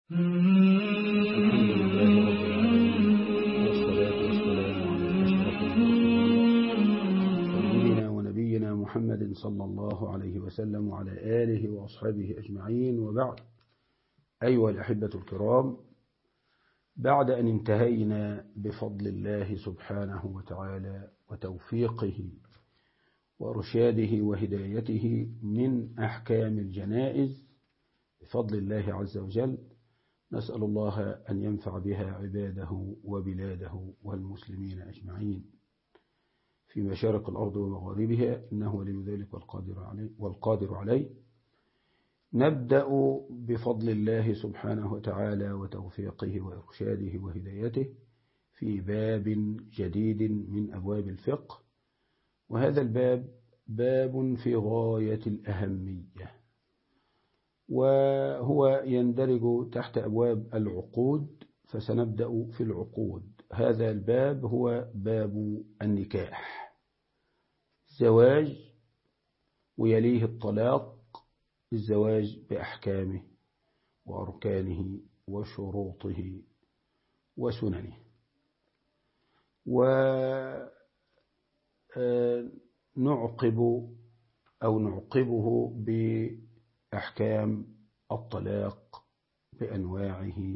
الحمد لله رب العالمين والصلاة والسلام على أشرف سيدنا ونبينا محمد صلى الله عليه وسلم وعلى آله وأصحابه أجمعين وبعد أيها الأحبة الكرام بعد أن انتهينا بفضل الله سبحانه وتعالى وتوفيقه ورشاده وهدايته من أحكام الجنائز بفضل الله عز وجل نسأل الله أن ينفع بها عباده وبلاده والمسلمين أجمعين في مشارق الأرض ومغاربها إنه ولي ذلك والقادر عليه, والقادر عليه نبدأ بفضل الله سبحانه وتعالى وتوفيقه وإرشاده وهدايته في باب جديد من أبواب الفقه وهذا الباب باب في غاية الأهمية وهو يندرج تحت أبواب العقود فسنبدأ في العقود هذا الباب هو باب النكاح الزواج ويليه الطلاق الزواج بأحكامه وأركانه وشروطه وسننه ونعقب أو نعقبه بأحكام الطلاق بأنواعه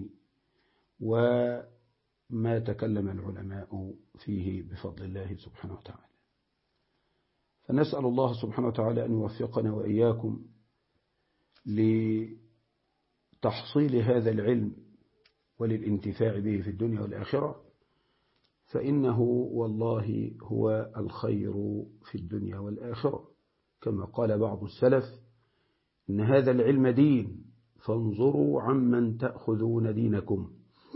وما تكلم العلماء فيه بفضل الله سبحانه وتعالى فنسأل الله سبحانه وتعالى أن يوفقنا وإياكم لتحصيل هذا العلم وللانتفاع به في الدنيا والآخرة فإنه والله هو الخير في الدنيا والآخرة كما قال بعض السلف إن هذا العلم دين فانظروا عمن تأخذون دينكم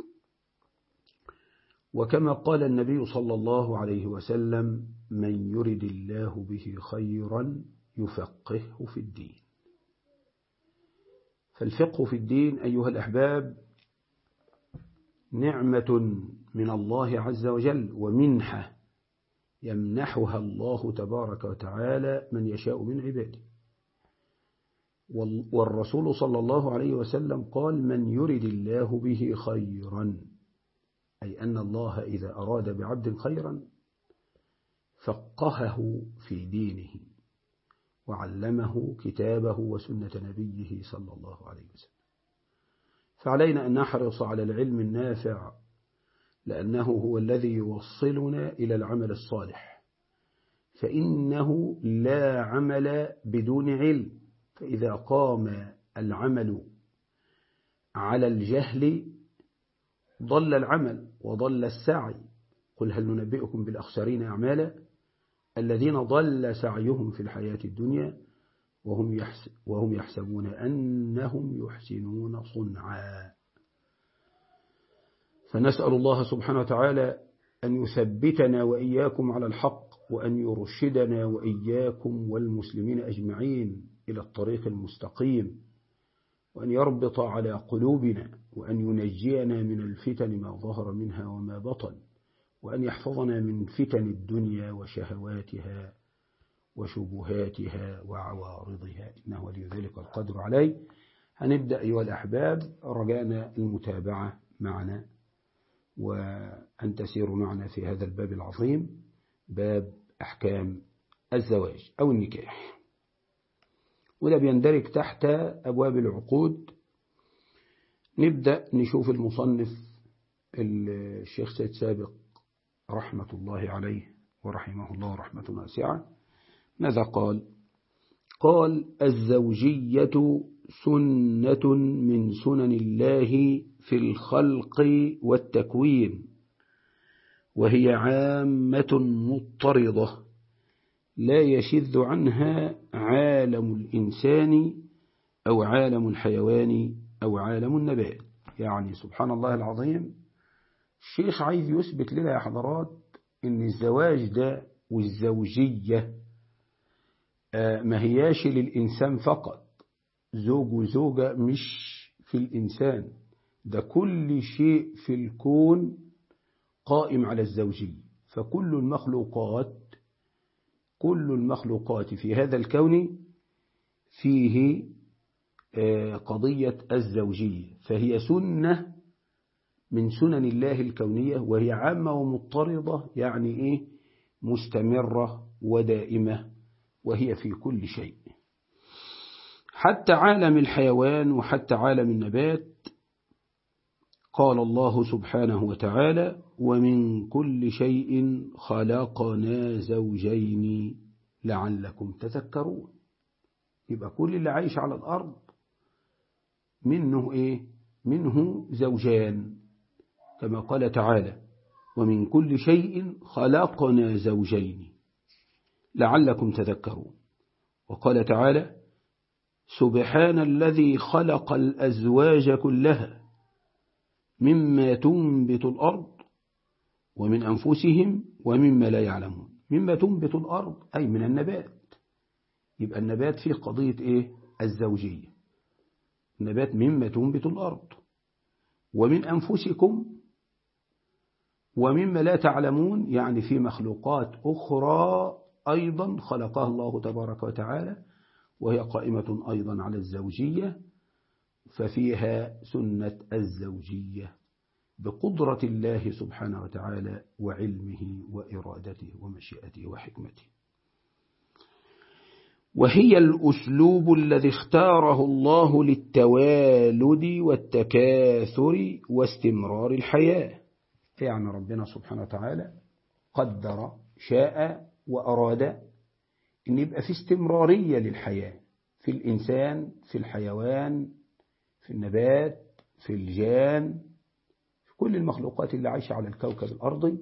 وكما قال النبي صلى الله عليه وسلم من يرد الله به خيرا يفقهه في الدين فالفقه في الدين أيها الأحباب نعمة من الله عز وجل ومنحة يمنحها الله تبارك وتعالى من يشاء من عباده والرسول صلى الله عليه وسلم قال من يرد الله به خيرا أي أن الله إذا أراد بعبد خيرا فقهه في دينه وعلمه كتابه وسنة نبيه صلى الله عليه وسلم فعلينا أن نحرص على العلم النافع لأنه هو الذي يوصلنا إلى العمل الصالح فإنه لا عمل بدون علم فإذا قام العمل على الجهل ضل العمل وضل السعي قل هل ننبئكم بالأخسرين أعمالا الذين ضل سعيهم في الحياة الدنيا وهم وهم يحسبون أنهم يحسنون صنعا فنسأل الله سبحانه وتعالى أن يثبتنا وإياكم على الحق وأن يرشدنا وإياكم والمسلمين أجمعين إلى الطريق المستقيم وأن يربط على قلوبنا وأن ينجينا من الفتن ما ظهر منها وما بطن وأن يحفظنا من فتن الدنيا وشهواتها وشبهاتها وعوارضها إنه ولي ذلك القدر عليه هنبدأ أيها الأحباب رجانا المتابعة معنا وأن تسيروا معنا في هذا الباب العظيم باب أحكام الزواج أو النكاح وده بيندرج تحت أبواب العقود نبدأ نشوف المصنف الشيخ سيد سابق رحمة الله عليه ورحمه الله رحمة واسعة ماذا قال قال الزوجية سنة من سنن الله في الخلق والتكوين وهي عامة مضطردة لا يشذ عنها عالم الإنسان أو عالم الحيوان أو عالم النبات يعني سبحان الله العظيم الشيخ عايز يثبت لنا يا حضرات ان الزواج ده والزوجية ما هياش للإنسان فقط زوج وزوجة مش في الإنسان ده كل شيء في الكون قائم على الزوجية فكل المخلوقات كل المخلوقات في هذا الكون فيه قضية الزوجية فهي سنة من سنن الله الكونية وهي عامة ومضطردة يعني إيه مستمرة ودائمة وهي في كل شيء حتى عالم الحيوان وحتى عالم النبات قال الله سبحانه وتعالى ومن كل شيء خلقنا زوجين لعلكم تذكرون يبقى كل اللي عايش على الأرض منه إيه منه زوجان كما قال تعالى ومن كل شيء خلقنا زوجين لعلكم تذكرون وقال تعالى سبحان الذي خلق الأزواج كلها مما تنبت الأرض ومن أنفسهم ومما لا يعلمون مما تنبت الأرض أي من النبات يبقى النبات فيه قضية إيه الزوجية النبات مما تنبت الأرض ومن أنفسكم ومما لا تعلمون يعني في مخلوقات أخرى أيضا خلقها الله تبارك وتعالى وهي قائمة أيضا على الزوجية ففيها سنة الزوجية بقدرة الله سبحانه وتعالى وعلمه وإرادته ومشيئته وحكمته وهي الأسلوب الذي اختاره الله للتوالد والتكاثر واستمرار الحياة يعني ربنا سبحانه وتعالى قدر شاء وأراد أن يبقى في استمرارية للحياة في الإنسان في الحيوان في النبات في الجان في كل المخلوقات اللي عايشة على الكوكب الأرضي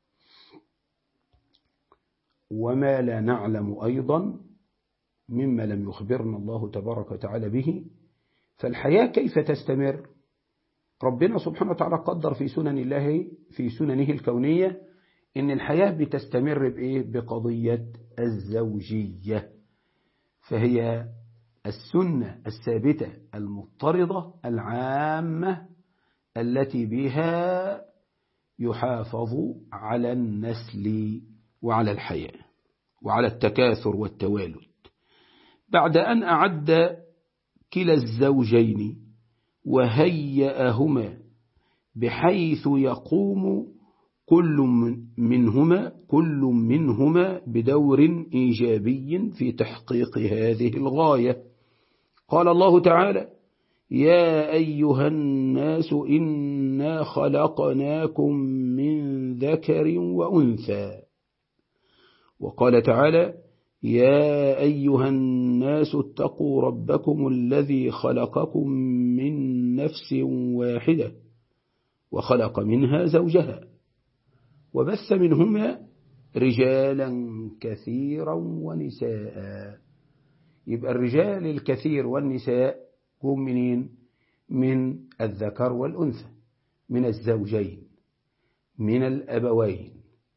وما لا نعلم أيضا مما لم يخبرنا الله تبارك وتعالى به فالحياة كيف تستمر ربنا سبحانه وتعالى قدر في سنن الله في سننه الكونية إن الحياة بتستمر بإيه بقضية الزوجية فهي السنة الثابتة المضطردة العامة التي بها يحافظ على النسل وعلى الحياة وعلى التكاثر والتوالد بعد أن أعد كلا الزوجين وهيأهما بحيث يقوم كل منهما كل منهما بدور إيجابي في تحقيق هذه الغاية قال الله تعالى يا أيها الناس إنا خلقناكم من ذكر وأنثى وقال تعالى يا أيها الناس اتقوا ربكم الذي خلقكم من نفس واحدة وخلق منها زوجها وبث منهما رجالا كثيرا ونساء يبقى الرجال الكثير والنساء هم منين من الذكر والأنثى من الزوجين من الأبوين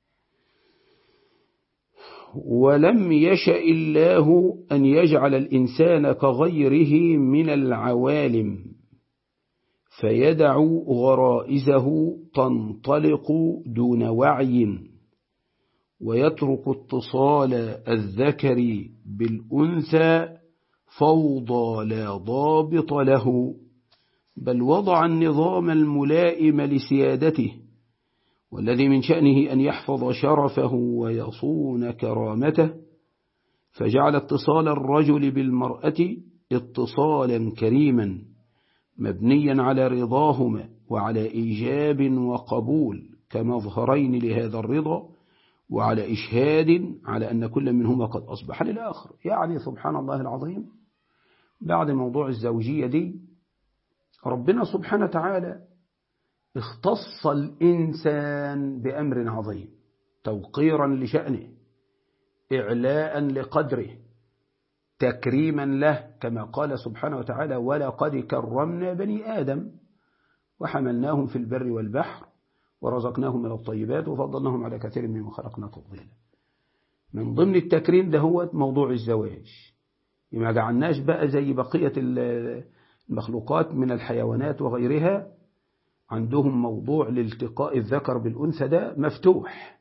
ولم يشأ الله أن يجعل الإنسان كغيره من العوالم فيدع غرائزه تنطلق دون وعي ويترك اتصال الذكر بالأنثى فوضى لا ضابط له بل وضع النظام الملائم لسيادته والذي من شأنه أن يحفظ شرفه ويصون كرامته فجعل اتصال الرجل بالمرأة اتصالا كريما مبنيا على رضاهما وعلى إيجاب وقبول كمظهرين لهذا الرضا وعلى إشهاد على أن كل منهما قد أصبح للآخر يعني سبحان الله العظيم بعد موضوع الزوجية دي ربنا سبحانه وتعالى اختص الإنسان بأمر عظيم توقيرا لشأنه إعلاء لقدره تكريما له كما قال سبحانه وتعالى ولقد كرمنا بني آدم وحملناهم في البر والبحر ورزقناهم من الطيبات وفضلناهم على كثير مما خلقنا تفضيلا من ضمن التكريم ده هو موضوع الزواج ما جعلناش بقى زي بقية المخلوقات من الحيوانات وغيرها عندهم موضوع لالتقاء الذكر بالأنثى ده مفتوح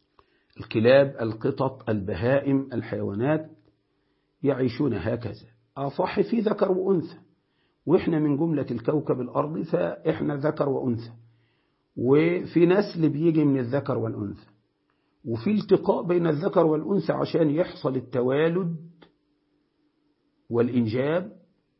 الكلاب القطط البهائم الحيوانات يعيشون هكذا أصح في ذكر وأنثى وإحنا من جملة الكوكب الأرضي فإحنا ذكر وأنثى وفي نسل بيجي من الذكر والأنثى وفي التقاء بين الذكر والأنثى عشان يحصل التوالد والإنجاب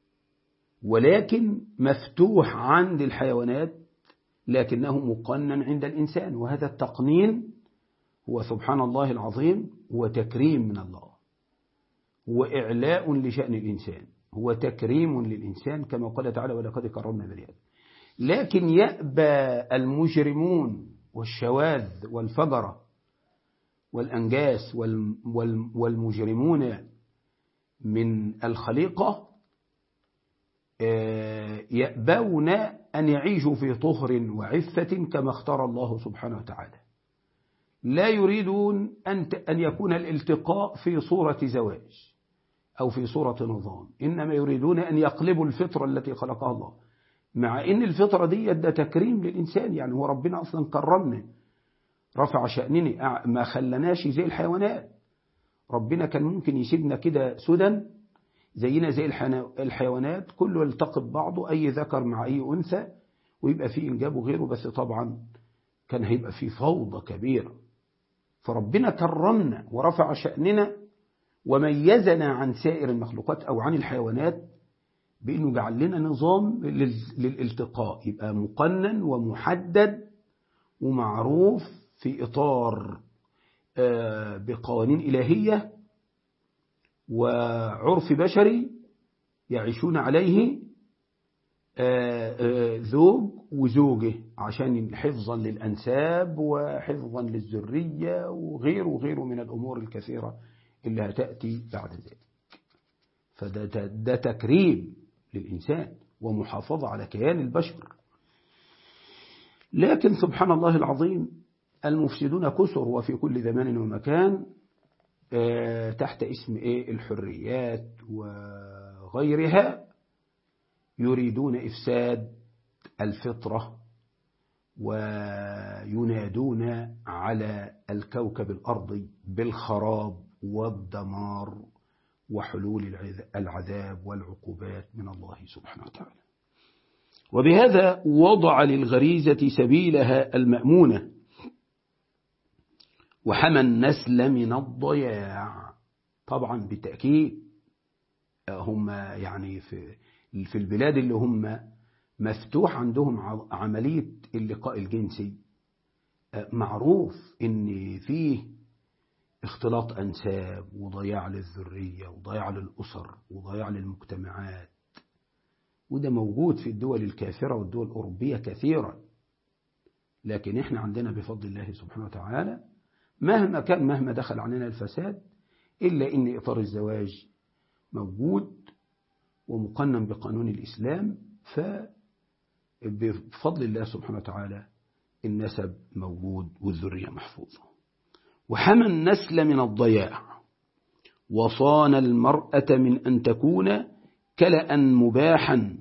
ولكن مفتوح عند الحيوانات لكنه مقنن عند الإنسان وهذا التقنين هو سبحان الله العظيم هو تكريم من الله هو إعلاء لشأن الإنسان هو تكريم للإنسان كما قال تعالى ولقد كرمنا بني آدم لكن يأبى المجرمون والشواذ والفجرة والأنجاس والمجرمون من الخليقة يأبون أن يعيشوا في طهر وعفة كما اختار الله سبحانه وتعالى لا يريدون أن يكون الالتقاء في صورة زواج أو في صورة نظام إنما يريدون أن يقلبوا الفطرة التي خلقها الله مع إن الفطرة دي ده تكريم للإنسان يعني هو ربنا أصلا كرمنا رفع شأننا ما خلناش زي الحيوانات ربنا كان ممكن يسيبنا كده سدى زينا زي الحيوانات كله يلتقي ببعضه أي ذكر مع أي أنثى ويبقى فيه إنجاب وغيره بس طبعا كان هيبقى فيه فوضى كبيرة فربنا كرمنا ورفع شأننا وميزنا عن سائر المخلوقات أو عن الحيوانات بأنه جعل لنا نظام للالتقاء يبقى مقنن ومحدد ومعروف في إطار بقوانين إلهية وعرف بشري يعيشون عليه زوج وزوجه عشان حفظا للأنساب وحفظا للذرية وغيره وغيره من الأمور الكثيرة اللي هتأتي بعد ذلك فده ده تكريم للإنسان ومحافظة على كيان البشر لكن سبحان الله العظيم المفسدون كثر وفي كل زمان ومكان تحت اسم إيه الحريات وغيرها يريدون إفساد الفطرة وينادون على الكوكب الأرضي بالخراب والدمار وحلول العذاب والعقوبات من الله سبحانه وتعالى وبهذا وضع للغريزة سبيلها المأمونة وحمى النسل من الضياع طبعا بالتأكيد هم يعني في في البلاد اللي هم مفتوح عندهم عملية اللقاء الجنسي معروف ان فيه اختلاط أنساب وضياع للذرية وضياع للأسر وضياع للمجتمعات وده موجود في الدول الكافرة والدول الأوروبية كثيرا لكن احنا عندنا بفضل الله سبحانه وتعالى مهما كان مهما دخل علينا الفساد إلا إن إطار الزواج موجود ومقنن بقانون الإسلام فبفضل الله سبحانه وتعالى النسب موجود والذرية محفوظة وحمى النسل من الضياع وصان المرأة من أن تكون كلأ مباحا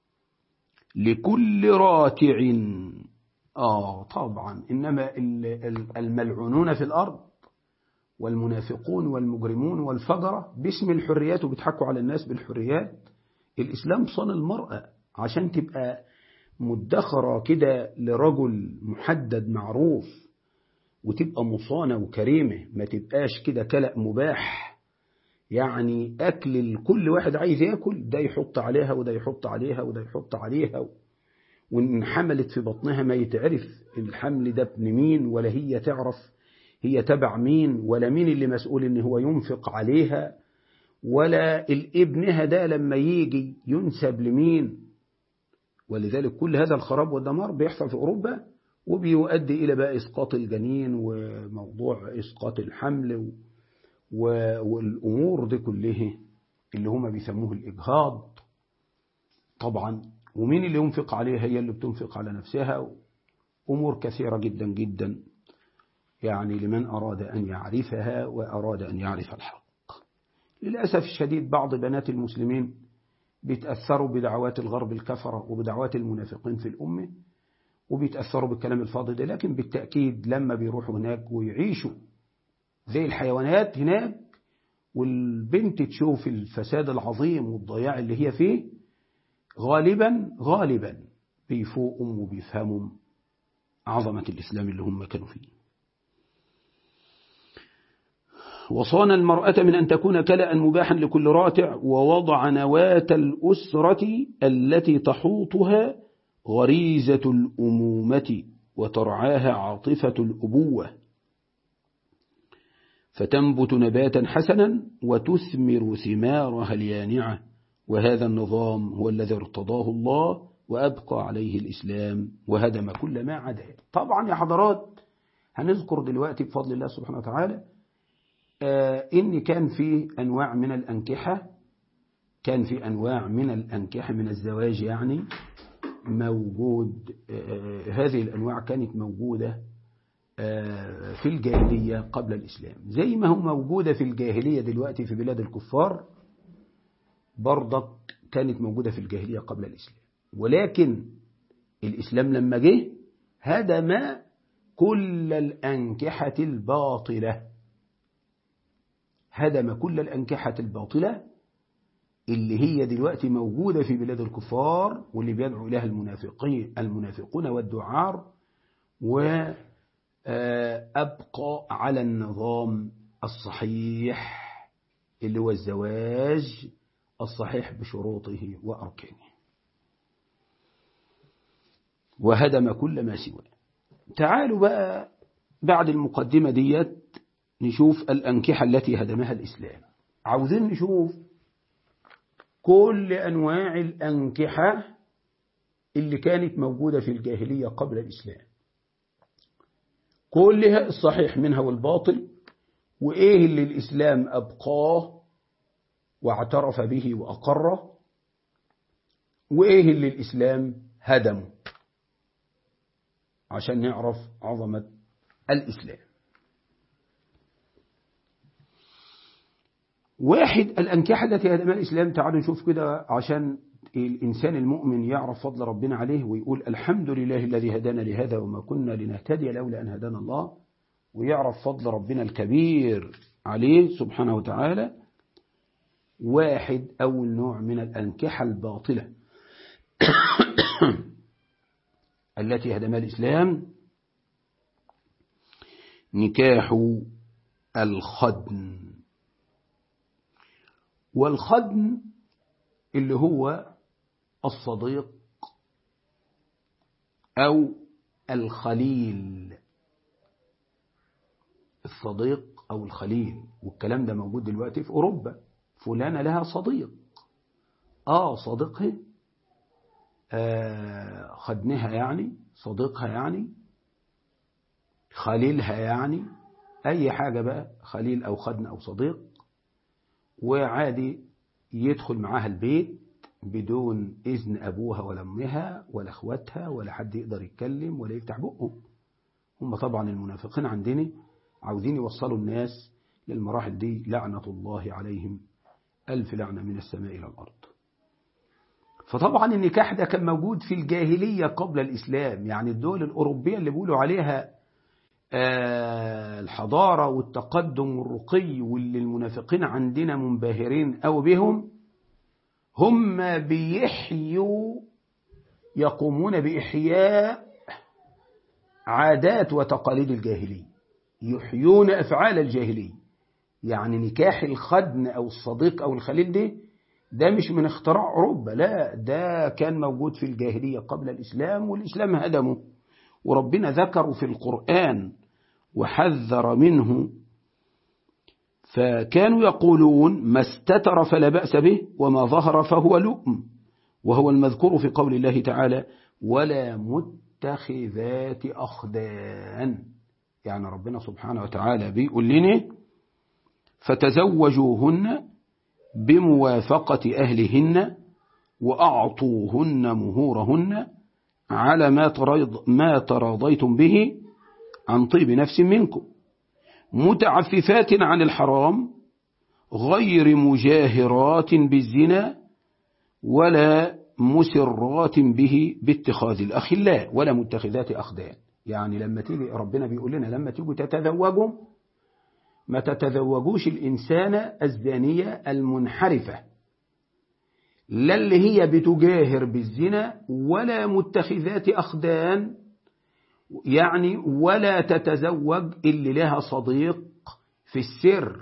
لكل راتع آه طبعا إنما الملعونون في الأرض والمنافقون والمجرمون والفجرة باسم الحريات وبيضحكوا على الناس بالحريات الإسلام صان المرأة عشان تبقى مدخرة كده لرجل محدد معروف وتبقى مصانة وكريمة ما تبقاش كده كلأ مباح يعني أكل كل واحد عايز يأكل ده يحط عليها وده يحط عليها وده يحط عليها وإن حملت في بطنها ما يتعرف الحمل ده ابن مين ولا هي تعرف هي تبع مين ولا مين اللي مسؤول إن هو ينفق عليها ولا الابنها ده لما يجي ينسب لمين ولذلك كل هذا الخراب والدمار بيحصل في أوروبا وبيؤدي إلى بقى إسقاط الجنين وموضوع إسقاط الحمل والأمور دي كلها اللي هما بيسموه الإجهاض طبعا ومين اللي ينفق عليها هي اللي بتنفق على نفسها أمور كثيرة جدا جدا يعني لمن أراد أن يعرفها وأراد أن يعرف الحق للأسف الشديد بعض بنات المسلمين بيتأثروا بدعوات الغرب الكفرة وبدعوات المنافقين في الأمة وبيتأثروا بالكلام الفاضي ده لكن بالتأكيد لما بيروحوا هناك ويعيشوا زي الحيوانات هناك والبنت تشوف الفساد العظيم والضياع اللي هي فيه غالبا غالبا بيفوقوا وبيفهموا عظمة الإسلام اللي هم كانوا فيه وصان المرأة من أن تكون كلأ مباحا لكل راتع ووضع نواة الأسرة التي تحوطها غريزة الأمومة وترعاها عاطفة الأبوة فتنبت نباتا حسنا وتثمر ثمارها اليانعة وهذا النظام هو الذي ارتضاه الله وأبقى عليه الإسلام وهدم كل ما عداه طبعا يا حضرات هنذكر دلوقتي بفضل الله سبحانه وتعالى آه إن كان في أنواع من الأنكحة كان في أنواع من الأنكحة من الزواج يعني موجود آه هذه الأنواع كانت موجودة آه في الجاهلية قبل الإسلام زي ما هو موجودة في الجاهلية دلوقتي في بلاد الكفار برضك كانت موجودة في الجاهلية قبل الإسلام ولكن الإسلام لما جه هدم كل الأنكحة الباطلة هدم كل الأنكحة الباطلة اللي هي دلوقتي موجودة في بلاد الكفار واللي بيدعو إليها المنافقين المنافقون والدعار وأبقى على النظام الصحيح اللي هو الزواج الصحيح بشروطه وأركانه وهدم كل ما سواه تعالوا بقى بعد المقدمة ديت نشوف الأنكحة التي هدمها الإسلام عاوزين نشوف كل أنواع الأنكحة اللي كانت موجودة في الجاهلية قبل الإسلام كلها الصحيح منها والباطل وإيه اللي الإسلام أبقاه واعترف به وأقره وإيه اللي الإسلام هدمه عشان نعرف عظمة الإسلام واحد الأنكحة التي هدمها الإسلام تعالوا نشوف كده عشان الإنسان المؤمن يعرف فضل ربنا عليه ويقول الحمد لله الذي هدانا لهذا وما كنا لنهتدي لولا أن هدانا الله ويعرف فضل ربنا الكبير عليه سبحانه وتعالى واحد أول نوع من الأنكحة الباطلة التي هدمها الإسلام نكاح الخدن والخدن اللي هو الصديق أو الخليل الصديق أو الخليل والكلام ده موجود دلوقتي في أوروبا فلانة لها صديق آه صديقها آه خدنها يعني صديقها يعني خليلها يعني أي حاجة بقى خليل أو خدن أو صديق وعادي يدخل معاها البيت بدون إذن أبوها ولا أمها ولا أخواتها ولا حد يقدر يتكلم ولا يفتح بقه هم طبعا المنافقين عندنا عاوزين يوصلوا الناس للمراحل دي لعنة الله عليهم ألف لعنة من السماء إلى الأرض فطبعا النكاح ده كان موجود في الجاهلية قبل الإسلام يعني الدول الأوروبية اللي بيقولوا عليها آه الحضارة والتقدم والرقي واللي المنافقين عندنا منبهرين أو بهم هم بيحيوا يقومون بإحياء عادات وتقاليد الجاهلية يحيون أفعال الجاهلية يعني نكاح الخدن أو الصديق أو الخليل ده ده مش من اختراع أوروبا لا ده كان موجود في الجاهلية قبل الإسلام والإسلام هدمه وربنا ذكره في القرآن وحذر منه فكانوا يقولون ما استتر فلا بأس به وما ظهر فهو لؤم وهو المذكور في قول الله تعالى ولا متخذات أخدان يعني ربنا سبحانه وتعالى بيقول لنا فتزوجوهن بموافقة أهلهن وأعطوهن مهورهن على ما تريض ما تراضيتم به عن طيب نفس منكم متعففات عن الحرام غير مجاهرات بالزنا ولا مسرات به باتخاذ الأخلاء ولا متخذات أخدان يعني لما تيجي ربنا بيقول لنا لما تيجوا تتزوجوا ما تتزوجوش الإنسانة الزانية المنحرفة لا اللي هي بتجاهر بالزنا ولا متخذات أخدان يعني ولا تتزوج اللي لها صديق في السر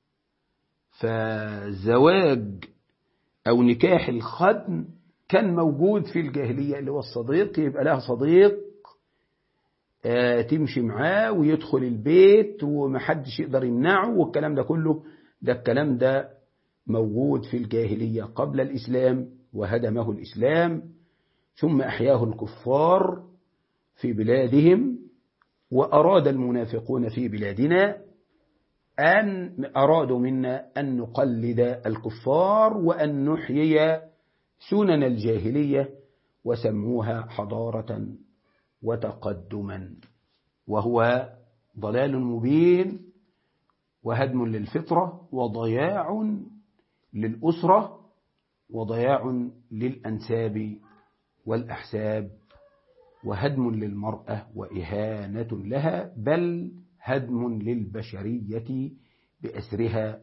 فزواج أو نكاح الخدم كان موجود في الجاهلية اللي هو الصديق يبقى لها صديق آه تمشي معاه ويدخل البيت ومحدش يقدر يمنعه والكلام ده كله ده الكلام ده موجود في الجاهلية قبل الإسلام وهدمه الإسلام ثم أحياه الكفار في بلادهم وأراد المنافقون في بلادنا أن أرادوا منا أن نقلد الكفار وأن نحيي سنن الجاهلية وسموها حضارة وتقدما وهو ضلال مبين وهدم للفطرة وضياع للأسرة وضياع للأنساب والأحساب وهدم للمرأة وإهانة لها بل هدم للبشرية بأسرها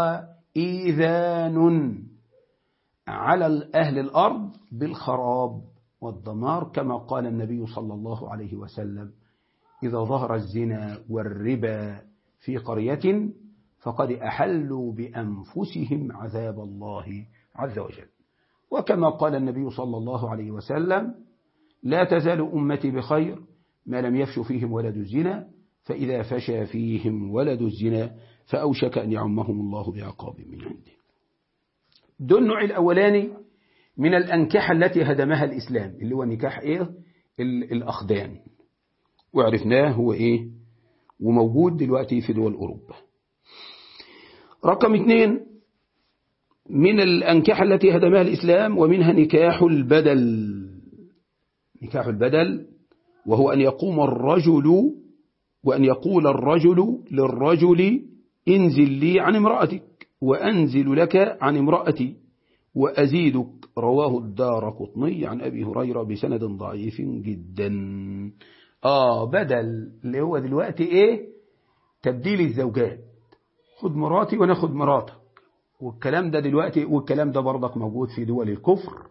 وإيذان على أهل الأرض بالخراب والدمار كما قال النبي صلى الله عليه وسلم إذا ظهر الزنا والربا في قرية فقد أحلوا بأنفسهم عذاب الله عز وجل وكما قال النبي صلى الله عليه وسلم لا تزال أمتي بخير ما لم يفش فيهم ولد الزنا فإذا فشى فيهم ولد الزنا فأوشك أن يعمهم الله بعقاب من عنده ده النوع الأولاني من الأنكحة التي هدمها الإسلام اللي هو نكاح إيه الأخدان وعرفناه هو إيه وموجود دلوقتي في دول أوروبا رقم اثنين من الأنكحة التي هدمها الإسلام ومنها نكاح البدل نكاح البدل وهو أن يقوم الرجل وأن يقول الرجل للرجل انزل لي عن امرأتك وأنزل لك عن امرأتي وأزيدك رواه الدار قطني عن أبي هريرة بسند ضعيف جدا آه بدل اللي هو دلوقتي إيه تبديل الزوجات خد مراتي وأنا خد مراتك والكلام ده دلوقتي والكلام ده برضك موجود في دول الكفر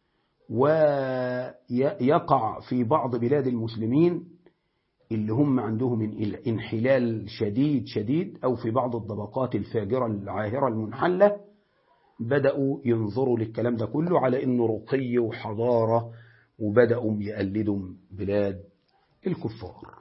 ويقع في بعض بلاد المسلمين اللي هم عندهم انحلال شديد شديد أو في بعض الطبقات الفاجرة العاهرة المنحلة بدأوا ينظروا للكلام ده كله على إنه رقي وحضارة وبدأوا يقلدوا بلاد الكفار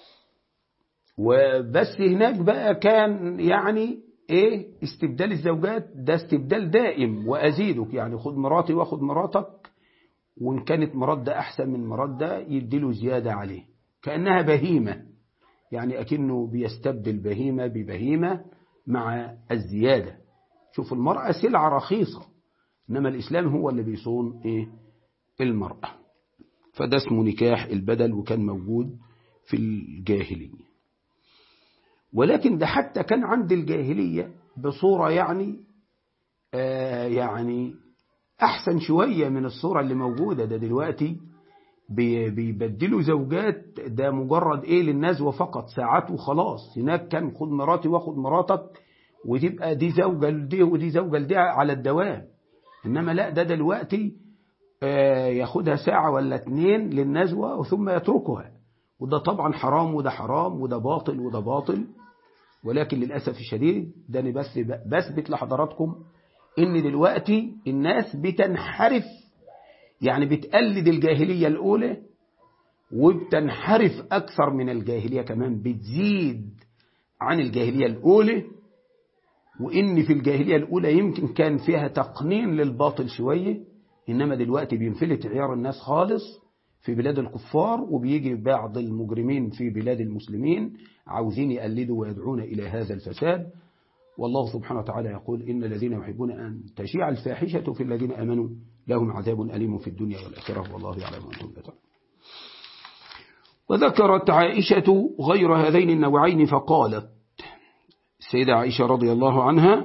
وبس هناك بقى كان يعني ايه استبدال الزوجات ده استبدال دائم وأزيدك يعني خد مراتي واخد مراتك وإن كانت مرات ده أحسن من مرات ده يديله زيادة عليه كأنها بهيمة يعني أكنه بيستبدل بهيمة ببهيمة مع الزيادة شوف المرأة سلعة رخيصة إنما الإسلام هو اللي بيصون إيه المرأة فده اسمه نكاح البدل وكان موجود في الجاهلية ولكن ده حتى كان عند الجاهلية بصورة يعني آه يعني أحسن شوية من الصورة اللي موجودة ده دلوقتي بيبدلوا زوجات ده مجرد ايه للنزوة فقط ساعات وخلاص هناك كان خد مراتي واخد مراتك وتبقى دي زوجة لدي ودي زوجة لدي على الدوام انما لا ده دلوقتي آه ياخدها ساعة ولا اتنين للنزوة ثم يتركها وده طبعا حرام وده حرام وده باطل وده باطل ولكن للأسف الشديد ده أنا بس بثبت لحضراتكم إن دلوقتي الناس بتنحرف يعني بتقلد الجاهلية الأولى وبتنحرف أكثر من الجاهلية كمان بتزيد عن الجاهلية الأولى وإن في الجاهلية الأولى يمكن كان فيها تقنين للباطل شوية إنما دلوقتي بينفلت عيار الناس خالص في بلاد الكفار وبيجي بعض المجرمين في بلاد المسلمين عاوزين يقلدوا ويدعون إلى هذا الفساد والله سبحانه وتعالى يقول إن الذين يحبون أن تشيع الفاحشة في الذين آمنوا لهم عذاب أليم في الدنيا والآخرة والله يعلم أنتم لا تعلمون وذكرت عائشة غير هذين النوعين فقالت السيدة عائشة رضي الله عنها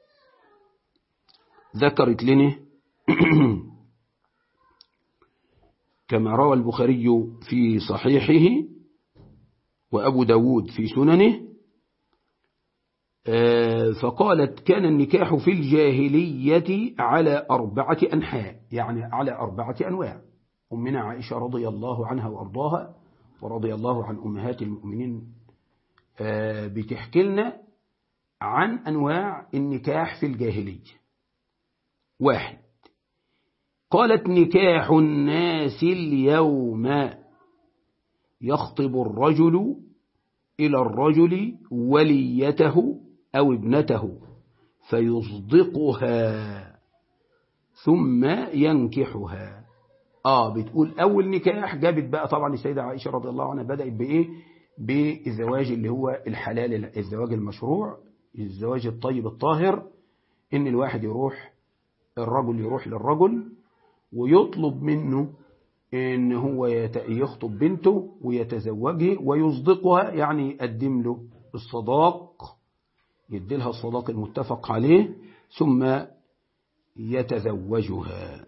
ذكرت لنا كما روى البخاري في صحيحه وأبو داود في سننه فقالت كان النكاح في الجاهلية على أربعة أنحاء يعني على أربعة أنواع أمنا عائشة رضي الله عنها وأرضاها ورضي الله عن أمهات المؤمنين بتحكي لنا عن أنواع النكاح في الجاهلية واحد قالت نكاح الناس اليوم يخطب الرجل إلى الرجل وليته أو ابنته فيصدقها ثم ينكحها آه بتقول أول نكاح جابت بقى طبعا السيدة عائشة رضي الله عنها بدأت بإيه بالزواج اللي هو الحلال الزواج المشروع الزواج الطيب الطاهر إن الواحد يروح الرجل يروح للرجل ويطلب منه إن هو يخطب بنته ويتزوجه ويصدقها يعني يقدم له الصداق يدي لها الصداق المتفق عليه ثم يتزوجها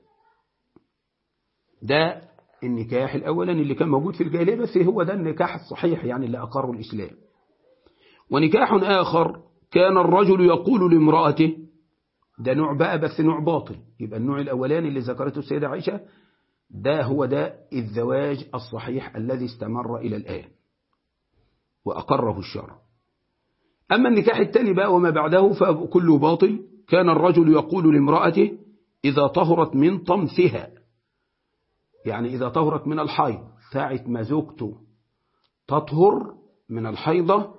ده النكاح الأولاني اللي كان موجود في الجاهلية بس هو ده النكاح الصحيح يعني اللي أقره الإسلام ونكاح آخر كان الرجل يقول لامرأته ده نوع بقى بس نوع باطل يبقى النوع الأولاني اللي ذكرته السيدة عائشة ده هو ده الزواج الصحيح الذي استمر إلى الآن وأقره الشرع أما النكاح الثاني بقى وما بعده فكله باطل كان الرجل يقول لامرأته إذا طهرت من طمثها يعني إذا طهرت من الحيض ساعة ما زوجته تطهر من الحيضة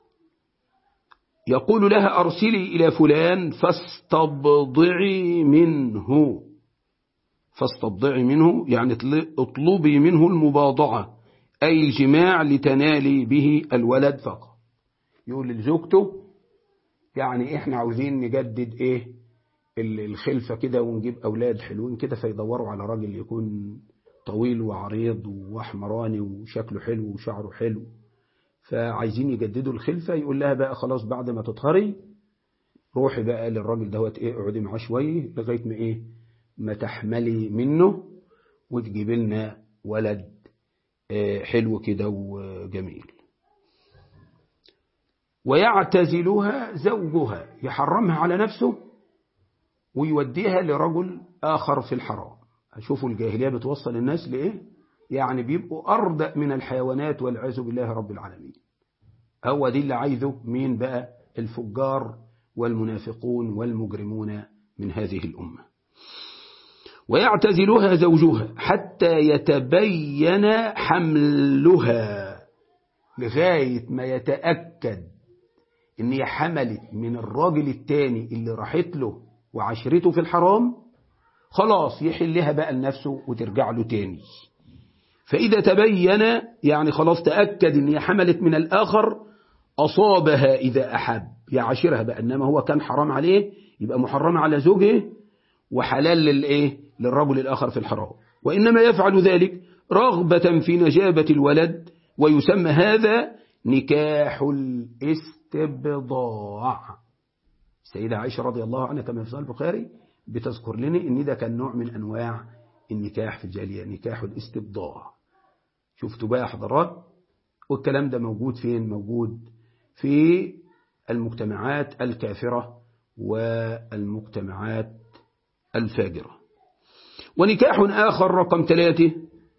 يقول لها أرسلي إلى فلان فاستبضعي منه فاستبضعي منه يعني اطلبي منه المباضعة أي الجماع لتنالي به الولد فقط يقول لزوجته يعني احنا عاوزين نجدد ايه الخلفة كده ونجيب أولاد حلوين كده فيدوروا على راجل يكون طويل وعريض وأحمراني وشكله حلو وشعره حلو فعايزين يجددوا الخلفة يقول لها بقى خلاص بعد ما تطهري روحي بقى للراجل دوت ايه اقعدي معاه شوية لغاية ما ايه ما تحملي منه وتجيب لنا ولد حلو كده وجميل ويعتزلها زوجها يحرمها على نفسه ويوديها لرجل آخر في الحرام شوفوا الجاهلية بتوصل الناس لإيه يعني بيبقوا أردأ من الحيوانات والعياذ بالله رب العالمين هو دي اللي عايزه مين بقى الفجار والمنافقون والمجرمون من هذه الأمة ويعتزلها زوجها حتى يتبين حملها لغاية ما يتأكد ان هي حملت من الراجل التاني اللي راحت له وعشرته في الحرام خلاص يحلها بقى لنفسه وترجع له تاني فإذا تبين يعني خلاص تأكد ان هي حملت من الآخر أصابها إذا أحب يعاشرها بقى إنما هو كان حرام عليه يبقى محرم على زوجه وحلال للإيه للرجل الآخر في الحرام وإنما يفعل ذلك رغبة في نجابة الولد ويسمى هذا نكاح الاستبضاع السيدة عائشة رضي الله عنها كما في صحيح البخاري بتذكر لنا ان ده كان نوع من انواع النكاح في الجاهلية نكاح الاستبضاع شفتوا بقى حضرات والكلام ده موجود فين موجود في المجتمعات الكافرة والمجتمعات الفاجرة ونكاح آخر رقم ثلاثة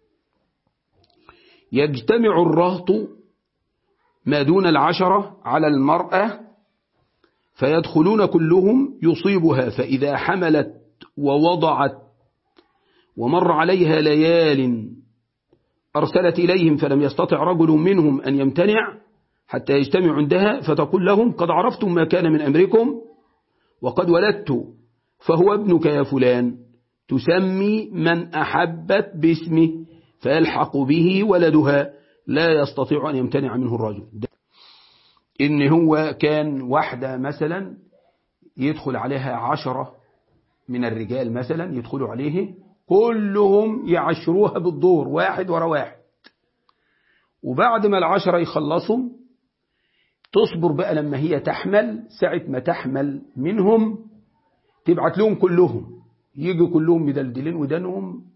يجتمع الرهط ما دون العشرة على المرأة فيدخلون كلهم يصيبها فإذا حملت ووضعت ومر عليها ليال أرسلت إليهم فلم يستطع رجل منهم أن يمتنع حتى يجتمع عندها فتقول لهم قد عرفتم ما كان من أمركم وقد ولدت فهو ابنك يا فلان تسمي من أحبت باسمه فيلحق به ولدها لا يستطيع أن يمتنع منه الرجل إن هو كان واحدة مثلا يدخل عليها عشرة من الرجال مثلا يدخلوا عليه كلهم يعشروها بالدور واحد ورا واحد وبعد ما العشرة يخلصوا تصبر بقى لما هي تحمل ساعة ما تحمل منهم تبعت لهم كلهم يجوا كلهم مدلدلين ودانهم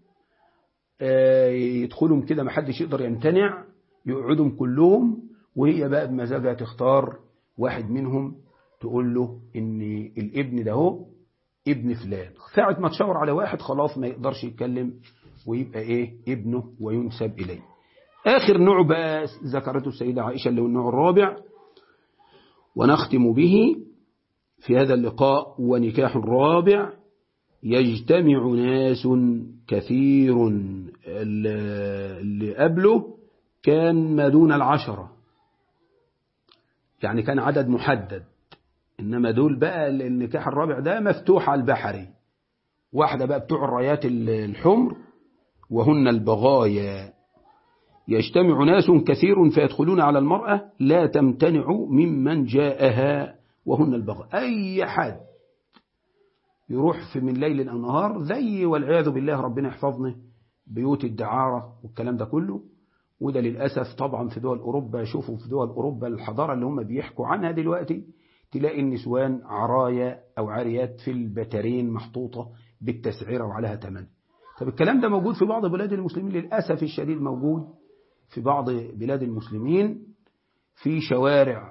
يدخلهم كده ما حدش يقدر يمتنع يقعدهم كلهم وهي بقى بمزاجها تختار واحد منهم تقول له ان الابن ده هو ابن فلان ساعة ما تشاور على واحد خلاص ما يقدرش يتكلم ويبقى ايه ابنه وينسب اليه اخر نوع بقى ذكرته السيدة عائشة اللي هو النوع الرابع ونختم به في هذا اللقاء ونكاح الرابع يجتمع ناس كثير اللي قبله كان ما دون العشرة يعني كان عدد محدد إنما دول بقى النكاح الرابع ده مفتوح على البحري واحدة بقى بتوع الرايات الحمر وهن البغايا يجتمع ناس كثير فيدخلون على المرأة لا تمتنع ممن جاءها وهن البغايا أي حد يروح في من ليل أو نهار زي والعياذ بالله ربنا يحفظنا بيوت الدعارة والكلام ده كله وده للأسف طبعا في دول أوروبا شوفوا في دول أوروبا الحضارة اللي هم بيحكوا عنها دلوقتي تلاقي النسوان عرايا أو عاريات في البترين محطوطة بالتسعيرة وعليها ثمن طب الكلام ده موجود في بعض بلاد المسلمين للأسف الشديد موجود في بعض بلاد المسلمين في شوارع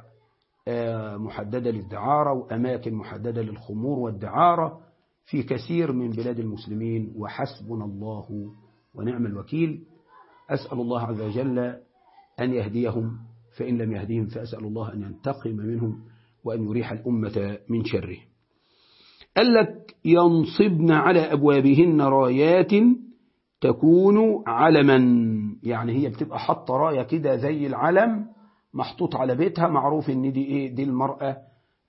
محددة للدعارة وأماكن محددة للخمور والدعارة في كثير من بلاد المسلمين وحسبنا الله ونعم الوكيل أسأل الله عز وجل أن يهديهم فإن لم يهديهم فأسأل الله أن ينتقم منهم وأن يريح الأمة من شره قال لك ينصبن على أبوابهن رايات تكون علما يعني هي بتبقى حاطة راية كده زي العلم محطوط على بيتها معروف ان دي ايه دي المرأة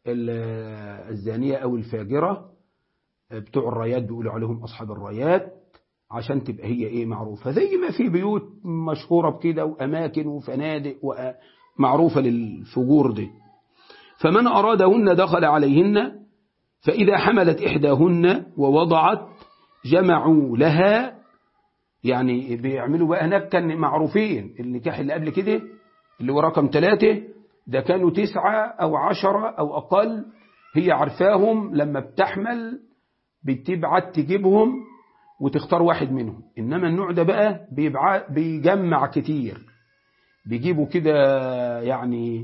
الزانية او الفاجرة بتوع الرايات بيقولوا عليهم اصحاب الرايات عشان تبقى هي ايه معروفة زي ما في بيوت مشهورة بكده واماكن وفنادق معروفة للفجور دي فمن ارادهن دخل عليهن فاذا حملت احداهن ووضعت جمعوا لها يعني بيعملوا بقى هناك كان معروفين النكاح اللي قبل كده اللي هو رقم ثلاثة ده كانوا تسعة أو عشرة أو أقل هي عارفاهم لما بتحمل بتبعت تجيبهم وتختار واحد منهم إنما النوع ده بقى بيجمع كتير بيجيبوا كده يعني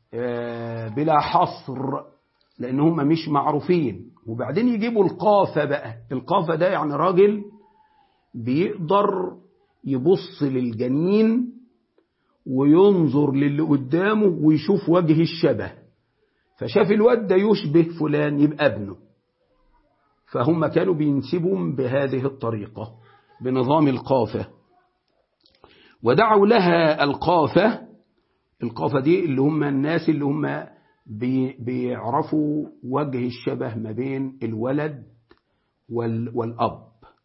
بلا حصر لأن هم مش معروفين وبعدين يجيبوا القافة بقى القافة ده يعني راجل بيقدر يبص للجنين وينظر للي قدامه ويشوف وجه الشبه فشاف الواد ده يشبه فلان يبقى ابنه فهم كانوا بينسبهم بهذه الطريقة بنظام القافة ودعوا لها القافة القافة دي اللي هم الناس اللي هم بي بيعرفوا وجه الشبه ما بين الولد والأب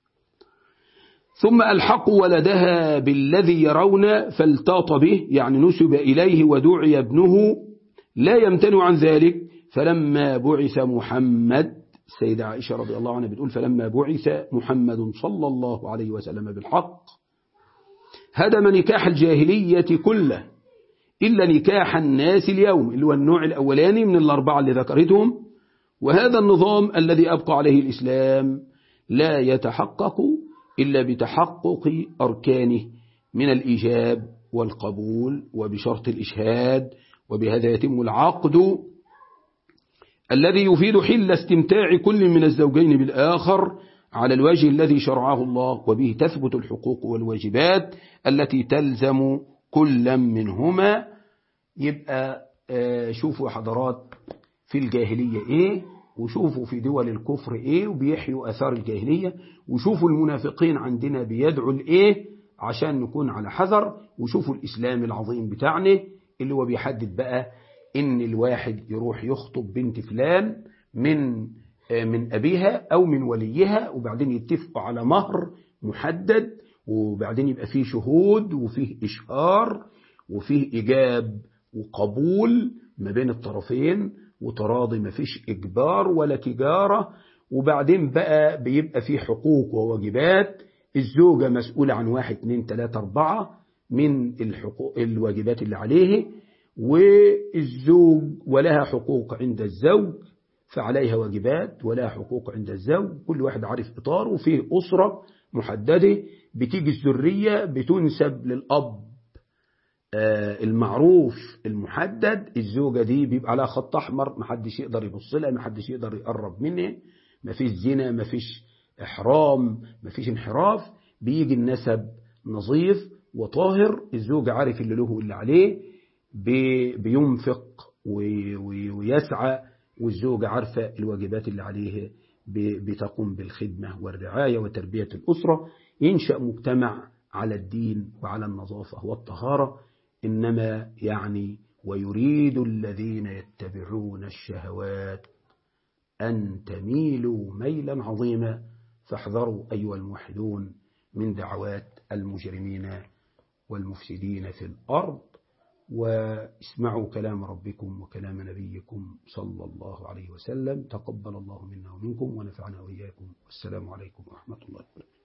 ثم ألحقوا ولدها بالذي يرون فالتاط به يعني نسب إليه ودعي ابنه لا يمتنع عن ذلك فلما بعث محمد السيدة عائشة رضي الله عنها بتقول فلما بعث محمد صلى الله عليه وسلم بالحق هدم نكاح الجاهلية كله إلا نكاح الناس اليوم اللي هو النوع الأولاني من الأربعة اللي ذكرتهم وهذا النظام الذي أبقى عليه الإسلام لا يتحقق إلا بتحقق أركانه من الإيجاب والقبول وبشرط الإشهاد وبهذا يتم العقد الذي يفيد حل استمتاع كل من الزوجين بالآخر على الوجه الذي شرعه الله وبه تثبت الحقوق والواجبات التي تلزم كل منهما يبقى شوفوا حضرات في الجاهلية إيه وشوفوا في دول الكفر إيه وبيحيوا أثار الجاهلية وشوفوا المنافقين عندنا بيدعوا لإيه عشان نكون على حذر وشوفوا الإسلام العظيم بتاعنا اللي هو بيحدد بقى إن الواحد يروح يخطب بنت فلان من من أبيها أو من وليها وبعدين يتفقوا على مهر محدد وبعدين يبقى فيه شهود وفيه إشهار وفيه إجاب وقبول ما بين الطرفين وتراضي ما فيش إجبار ولا تجارة وبعدين بقى بيبقى فيه حقوق وواجبات الزوجة مسؤولة عن واحد اتنين تلاتة أربعة من الحقوق الواجبات اللي عليه والزوج ولها حقوق عند الزوج فعليها واجبات ولها حقوق عند الزوج كل واحد عارف إطاره وفيه أسرة محددة بتيجي الذرية بتنسب للأب المعروف المحدد الزوجة دي بيبقى عليها خط أحمر محدش يقدر يبص لها محدش يقدر يقرب منها مفيش زنا مفيش إحرام مفيش انحراف بيجي النسب نظيف وطاهر الزوج عارف اللي له واللي عليه بينفق ويسعى والزوجة عارفة الواجبات اللي عليه بتقوم بالخدمة والرعاية وتربية الأسرة ينشأ مجتمع على الدين وعلى النظافة والطهارة إنما يعني ويريد الذين يتبعون الشهوات أن تميلوا ميلا عظيما فاحذروا أيها الموحدون من دعوات المجرمين والمفسدين في الأرض واسمعوا كلام ربكم وكلام نبيكم صلى الله عليه وسلم تقبل الله منا ومنكم ونفعنا وإياكم والسلام عليكم ورحمة الله وبركاته